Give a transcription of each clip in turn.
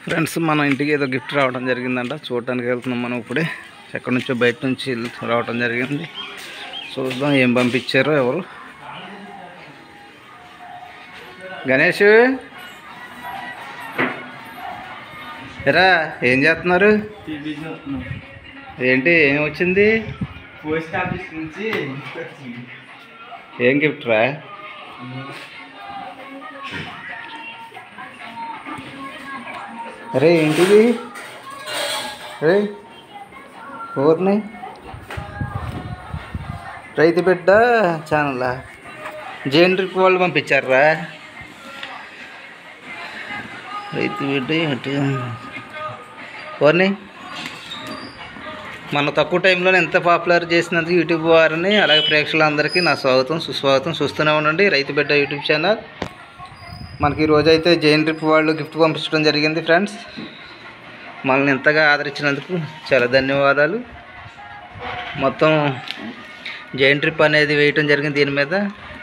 friends మన ఇంటికి ఏదో గిఫ్ట్ రావడం జరిగిందంట చూడటానికి వెళ్తున్నాం మనం ఇప్పుడే ఎక్కడి నుంచో బయట నుంచి రావడం జరిగింది చూద్దాం ఏం పంపించారో ఎవరు గణేష్ ఎరా ఏం చేస్తున్నారు టీవీ చూస్తున్నాం ఏంటి ఏం వచ్చింది పోస్ట్ ఆఫీస్ నుంచి వచ్చింది ఏం గిఫ్ట్ రా అరే ఏంటిది అరే ఎవరిని రైతు బిడ్డ ఛానలా జైన్ ట్రిప్ వాళ్ళు పంపించారా రైతు బిడ్డ ఏంటి ఎవరిని మన తక్కువ టైంలో ఎంత పాపులర్ చేసినందుకు యూట్యూబ్ వారిని అలాగే ప్రేక్షకులందరికీ నా స్వాగతం సుస్వాగతం చూస్తూనే ఉండండి రైతు బిడ్డ యూట్యూబ్ ఛానల్ మనకి ఈ రోజు అయితే జైన్ ట్రిప్ వాళ్ళు గిఫ్ట్ పంపించడం జరిగింది ఫ్రెండ్స్ మనల్ని ఎంతగా ఆదరించినందుకు చాలా ధన్యవాదాలు మొత్తం జైన్ ట్రిప్ అనేది వేయటం జరిగింది దీని మీద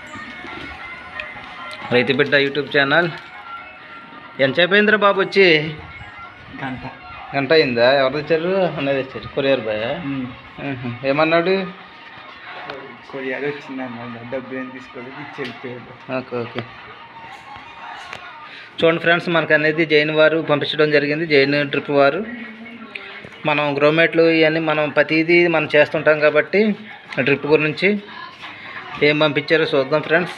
రైతు బిడ్డ యూట్యూబ్ ఛానల్ ఎంతసేపు అయిందిరా బాబు వచ్చి గంట గంట అయిందా ఎవరు తెచ్చారు అన్నది తెచ్చారు కొరియర్ బాయ్ ఏమన్నాడు కొరియర్ వచ్చిందన్న డబ్బు ఏం తీసుకోలేదు ఇచ్చి వెళ్ళిపోయాడు ఓకే ఓకే చూడండి ఫ్రెండ్స్ మనకు అనేది జైన్ వారు పంపించడం జరిగింది జైన్ ట్రిప్ వారు మనం గ్రోమేట్లు ఇవన్నీ మనం ప్రతిదీ మనం చేస్తుంటాం కాబట్టి ట్రిప్ గురించి ఏం పంపించారో చూద్దాం ఫ్రెండ్స్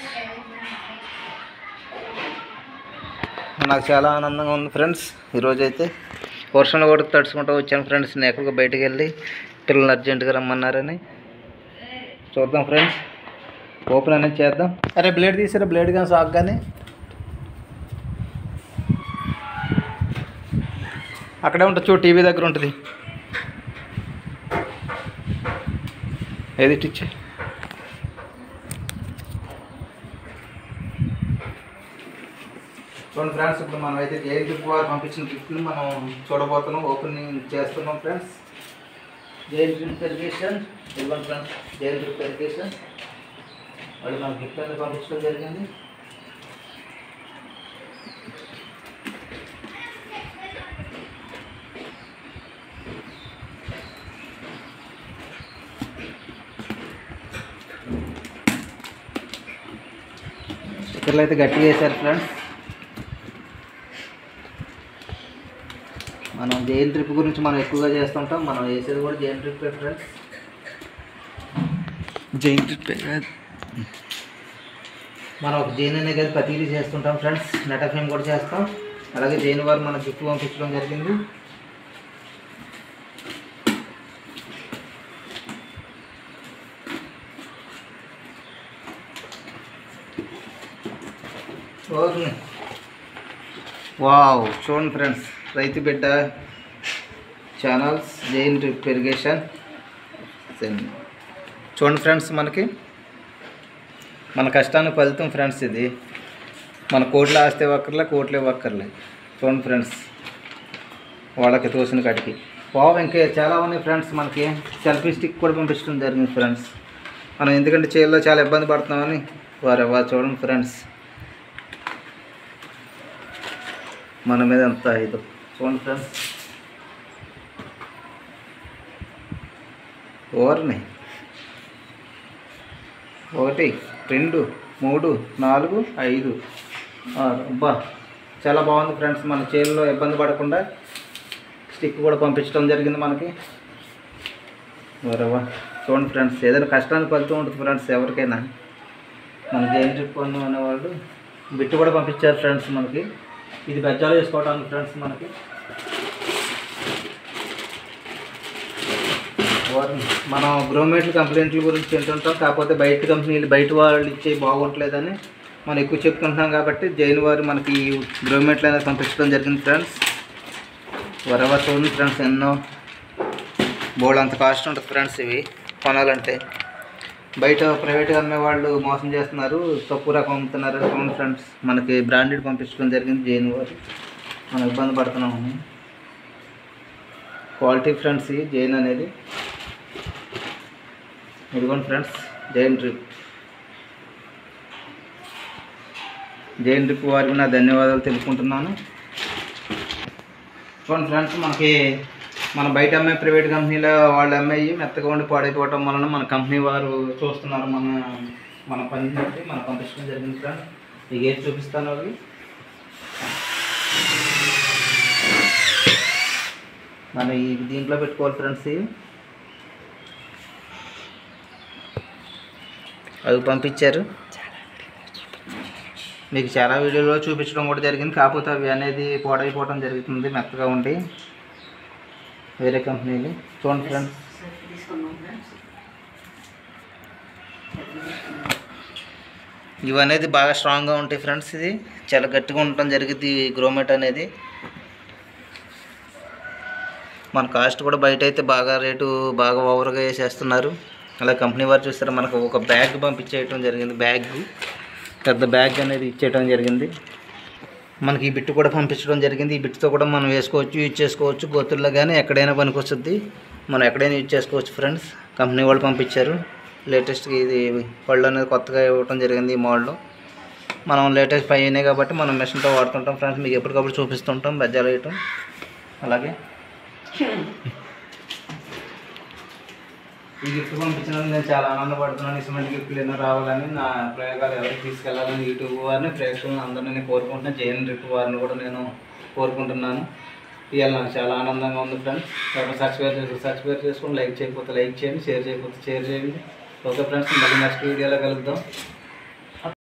నాకు చాలా ఆనందంగా ఉంది ఫ్రెండ్స్ ఈరోజు అయితే వర్షంలో కూడా తడుచుకుంటూ వచ్చాను ఫ్రెండ్స్ నేను ఎక్కడికి బయటికి వెళ్ళి పిల్లలు అర్జెంటుగా రమ్మన్నారని చూద్దాం ఫ్రెండ్స్ ఓపెన్ అనేది చేద్దాం అరే బ్లేడ్ తీసారా బ్లేడ్ కానీ సాక్ కానీ అక్కడే ఉంటుంది చూడు టీవీ దగ్గర ఉంటుంది ఏది టిచ్చే చూడండి ఫ్రెండ్స్ ఇప్పుడు మనం అయితే జైలు గిఫ్ట్ వారు పంపించిన గిఫ్ట్ని మనం చూడబోతున్నాం ఓపెనింగ్ చేస్తున్నాం ఫ్రెండ్స్ జైలు డ్రిప్ ఎడ్యుకేషన్ ఇవ్వండి ఫ్రెండ్స్ జైలు డ్రిప్ ఎడ్యుకేషన్ వాళ్ళు మనకు గిఫ్ట్ అనేది పంపించడం జరిగింది స్టిక్కర్లు అయితే గట్టిగా వేశారు ఫ్రెండ్స్ మనం జైన్ ట్రిప్ గురించి మనం ఎక్కువగా చేస్తుంటాం మనం వేసేది కూడా Jain drip friends Jain drip కాదు మనం ఒక జైన్ అనే కాదు ప్రతిదీ చేస్తుంటాం ఫ్రెండ్స్ నెట్ ఫేమ్ కూడా చేస్తాం అలాగే జైన్ వారు మన గిఫ్ట్ పంపించడం జరిగింది ఓకే వావ్ చూడండి ఫ్రెండ్స్ రైతు బిడ్డ ఛానల్స్ జైన్ డ్రిప్ ఇరిగేషన్ చూడండి ఫ్రెండ్స్ మనకి మన కష్టానికి ఫలితం ఫ్రెండ్స్ ఇది మన కోట్లు ఆస్తే ఒక్కర్లే కోట్లే ఒక్కర్లే చూడండి ఫ్రెండ్స్ వాళ్ళకి తోసిన కాడికి వావ్ ఇంకా చాలా ఉన్నాయి ఫ్రెండ్స్ మనకి సెల్ఫీ స్టిక్ కూడా పంపించడం జరిగింది ఫ్రెండ్స్ మనం ఎందుకంటే చేయాలో చాలా ఇబ్బంది పడుతున్నామని వారు వారు చూడండి ఫ్రెండ్స్ మన మీద ఎంత ఇది చూడండి ఫ్రెండ్స్ ఓవర్ని ఒకటి రెండు మూడు నాలుగు ఐదు ఆరు అబ్బా చాలా బాగుంది ఫ్రెండ్స్ మన చేతిలో ఇబ్బంది పడకుండా స్టిక్ కూడా పంపించడం జరిగింది మనకి వరవా చూడండి ఫ్రెండ్స్ ఏదైనా కష్టానికి ఫలితం ఉంటుంది ఫ్రెండ్స్ ఎవరికైనా మన జైన్ ట్రిప్ పన్ను అనేవాళ్ళు బిట్టు కూడా పంపించారు ఫ్రెండ్స్ మనకి ఇది బెజ్జాలు వేసుకోవడానికి ఫ్రెండ్స్ మనకి వారిని మనం గ్రోమేట్ల కంప్లైంట్ల గురించి వింటుంటాం కాకపోతే బయట కంపెనీలు బయట వాళ్ళు ఇచ్చే బాగుంటలేదని మనం ఎక్కువ చెప్పుకుంటున్నాం కాబట్టి జైన్ వారు మనకి ఈ గ్రోమేట్లు అనేది పంపించడం జరిగింది ఫ్రెండ్స్ వరవ చూడండి ఫ్రెండ్స్ ఎన్నో బోర్డు అంత కాస్ట్ ఉంటుంది ఫ్రెండ్స్ ఇవి కొనాలంటే బయట ప్రైవేట్గా అమ్మే వాళ్ళు మోసం చేస్తున్నారు తక్కువ రకం అమ్ముతున్నారు చూడండి ఫ్రెండ్స్ మనకి బ్రాండెడ్ పంపించడం జరిగింది జైన్ వారు మనం ఇబ్బంది పడుతున్నాము క్వాలిటీ ఫ్రెండ్స్ ఈ జైన్ అనేది ఇదిగోండి friends Jain drip Jain drip వారికి నా ధన్యవాదాలు తెలుపుకుంటున్నాను చూడండి ఫ్రెండ్స్ మనకి మన బయట అమ్మే ప్రైవేట్ కంపెనీలో వాళ్ళు అమ్మాయి మెత్తగా ఉండి పాడైపోవటం వలన మన కంపెనీ వారు చూస్తున్నారు మన మన పని బట్టి మనం పంపించడం జరిగింది ఫ్రెండ్స్ మీకు ఏది చూపిస్తాను అవి మనం ఈ దీంట్లో పెట్టుకోవాలి ఫ్రెండ్స్ ఇవి అవి పంపించారు మీకు చాలా వీడియోలో చూపించడం కూడా జరిగింది కాకపోతే అవి అనేది పాడైపోవడం జరుగుతుంది మెత్తగా ఉండి వేరే కంపెనీలు చూడండి ఫ్రెండ్స్ ఇవి అనేది బాగా స్ట్రాంగ్గా ఉంటాయి ఫ్రెండ్స్ ఇది చాలా గట్టిగా ఉండటం జరిగింది ఈ గ్రోమెట్ అనేది మన కాస్ట్ కూడా బయట అయితే బాగా రేటు బాగా ఓవర్గా వేసేస్తున్నారు అలా కంపెనీ వారు చూస్తారు మనకు ఒక బ్యాగ్ పంపించేయటం జరిగింది బ్యాగ్ పెద్ద బ్యాగ్ అనేది ఇచ్చేయటం జరిగింది మనకి ఈ బిట్టు కూడా పంపించడం జరిగింది ఈ బిట్టుతో కూడా మనం వేసుకోవచ్చు యూజ్ చేసుకోవచ్చు గోతుల్లో కానీ ఎక్కడైనా పనికొస్తుంది మనం ఎక్కడైనా యూజ్ చేసుకోవచ్చు ఫ్రెండ్స్ కంపెనీ వాళ్ళు పంపించారు లేటెస్ట్గా ఇది పళ్ళు అనేది కొత్తగా ఇవ్వటం జరిగింది ఈ మోడల్ మనం లేటెస్ట్ పై అయినాయి కాబట్టి మనం మిషన్తో వాడుతుంటాం ఫ్రెండ్స్ మీకు ఎప్పటికప్పుడు చూపిస్తుంటాం బజ్జాలు వేయటం అలాగే ఈ గిఫ్ట్ పంపించినందుకు నేను చాలా ఆనందపడుతున్నాను ఇటువంటి గిఫ్ట్లు ఎన్నో రావాలని నా ప్రయోగాలు ఎవరికి తీసుకెళ్లాలని యూట్యూబ్ వారిని ప్రేక్షకులను అందరినీ నేను కోరుకుంటున్నాను జైన్ రిప్ వారిని కూడా నేను కోరుకుంటున్నాను ఇవాళ నాకు చాలా ఆనందంగా ఉంది ఫ్రెండ్స్ ఎవరు సబ్స్క్రైబ్ చేసి సబ్స్క్రైబ్ చేసుకొని లైక్ చేయకపోతే లైక్ చేయండి షేర్ చేయకపోతే షేర్ చేయండి ఓకే ఫ్రెండ్స్ మళ్ళీ నెక్స్ట్ వీడియోలో కలుద్దాం